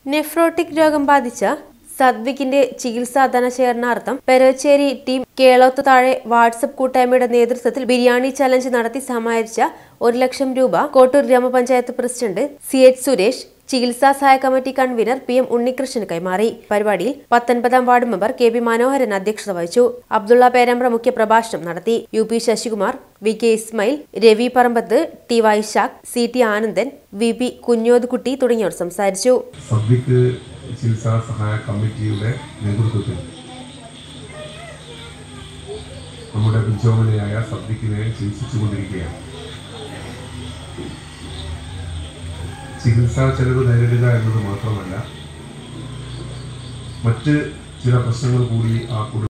nephrotic രോഗം ബാധിച്ച സദ്വിക്കിന്റെ ചികിത്സാ ധനശേഖരണാർത്ഥം പെരച്ചേരി ടീം കേളോത്ത് താഴെ വാട്സപ്പ് കൂട്ടായ്മയുടെ നേതൃത്വത്തിൽ ബിരിയാണി ചലഞ്ച് നടത്തി സമാഹരിച്ച ഒരു ലക്ഷം രൂപ കോട്ടൂർ ഗ്രാമപഞ്ചായത്ത് പ്രസിഡന്റ് സി എച്ച് സുരേഷ് ചികിത്സാ സഹായ കമ്മിറ്റി കൺവീനർ പി എം ഉണ്ണികൃഷ്ണന് കൈമാറി പരിപാടിയിൽ പത്തൊൻപതാം ward member K P Manoharan അധ്യക്ഷത വഹിച്ചു അബ്ദുള്ള പേരമ്പ്ര മുഖ്യ പ്രഭാഷണം നടത്തി U P Sasikumar V K Ismail Ravi Parambath T Vaishakh C T Anandan V P Kunjodkutty തുടങ്ങിയവർ സംസാരിച്ചു സദ്യക്ക് ചികിത്സാ സഹായ കമ്മിറ്റിയുടെ നേതൃത്വത്തിൽ നമ്മുടെ പിഞ്ചോമനയായ സദ്യക്കിനെ ചികിത്സിച്ചുകൊണ്ടിരിക്കുകയാണ് ചികിത്സാ ചെലവ് നേരിടുക എന്നത് മാത്രമല്ല മറ്റ് ചില പ്രശ്നങ്ങൾ കൂടി ആ കുടുംബ